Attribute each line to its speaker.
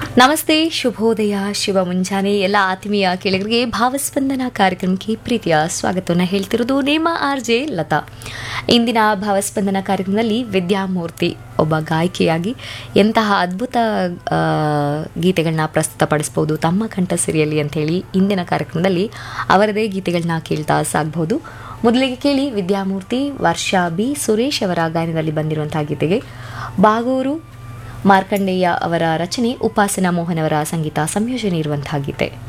Speaker 1: ನಮಸ್ತೆ ಶುಭೋದಯ ಶುಭ ಮುಂಜಾನೆ ಎಲ್ಲ ಆತ್ಮೀಯ ಕೇಳಿಗರಿಗೆ ಭಾವಸ್ಪಂದನ ಕಾರ್ಯಕ್ರಮಕ್ಕೆ ಪ್ರೀತಿಯ ಸ್ವಾಗತವನ್ನು ಹೇಳ್ತಿರೋದು ನಿಮ್ಮ ಆರ್ ಜೆ ಲತಾ ಇಂದಿನ ಭಾವಸ್ಪಂದನ ಕಾರ್ಯಕ್ರಮದಲ್ಲಿ ವಿದ್ಯಾಮೂರ್ತಿ ಒಬ್ಬ ಗಾಯಕಿಯಾಗಿ ಎಂತಹ ಅದ್ಭುತ ಆ, ಗೀತೆಗಳನ್ನ ಪ್ರಸ್ತುತಪಡಿಸ್ಬೋದು ತಮ್ಮ ಕಂಠಸಿರಿಯಲ್ಲಿ ಅಂಥೇಳಿ ಇಂದಿನ ಕಾರ್ಯಕ್ರಮದಲ್ಲಿ ಅವರದೇ ಗೀತೆಗಳನ್ನ ಕೇಳ್ತಾ ಸಾಗಬಹುದು ಮೊದಲಿಗೆ ಕೇಳಿ ವಿದ್ಯಾಮೂರ್ತಿ ವರ್ಷ ಬಿ ಸುರೇಶ್ ಅವರ ಗಾಯನದಲ್ಲಿ ಬಂದಿರುವಂತಹ ಗೀತೆಗೆ ಬಾಗೂರು ಮಾರ್ಕಂಡೇಯ ಅವರ ರಚನೆ ಉಪಾಸನಾ ಮೋಹನ್ ಅವರ ಸಂಗೀತ ಸಂಯೋಜನೆ ಇರುವಂತಹ ಗೀತೆ